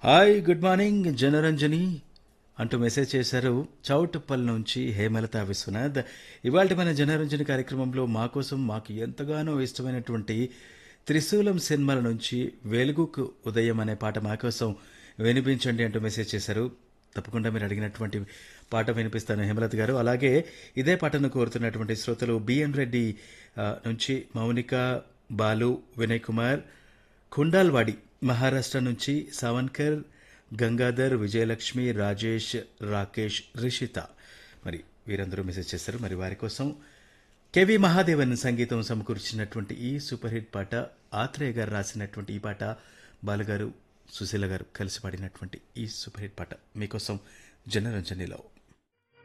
hi good morning Janaranjani అంటూ message చేశారు చౌటుప్పల్ నుంచి హేమలత విశ్వనాథ్ ఇవాళ మన జనరంజని కార్యక్రమంలో మా కోసం మాకు ఎంతగానో ఇష్టమైనటువంటి త్రిశూలం సినిమాల నుంచి వెలుగుకు ఉదయం అనే పాట మా కోసం వినిపించండి అంటూ మెసేజ్ చేశారు తప్పకుండా మీరు అడిగినటువంటి పాట వినిపిస్తాను హేమలత గారు అలాగే ఇదే పాటను కోరుతున్నటువంటి శ్రోతలు బిఎన్ రెడ్డి ఆ, నుంచి మౌనిక బాలు వినయ్ కుమార్ కుండాల్వాడి మహారాష్ట్ర నుంచి సావన్కర్ గంగాధర్ విజయలక్ష్మి రాజేష్ రాకేష్ రిషిత మరి వీరందరూ మెసేజ్ చేశారు మరి వారి కోసం కెవి మహాదేవన్ సంగీతం సమకూర్చినటువంటి ఈ సూపర్ హిట్ పాట ఆత్రేయ గారు రాసినటువంటి ఈ పాట బాలుగారు సుశీల గారు కలిసి పాడినటువంటి ఈ సూపర్ హిట్ పాట మీకోసం జనరంజనిలో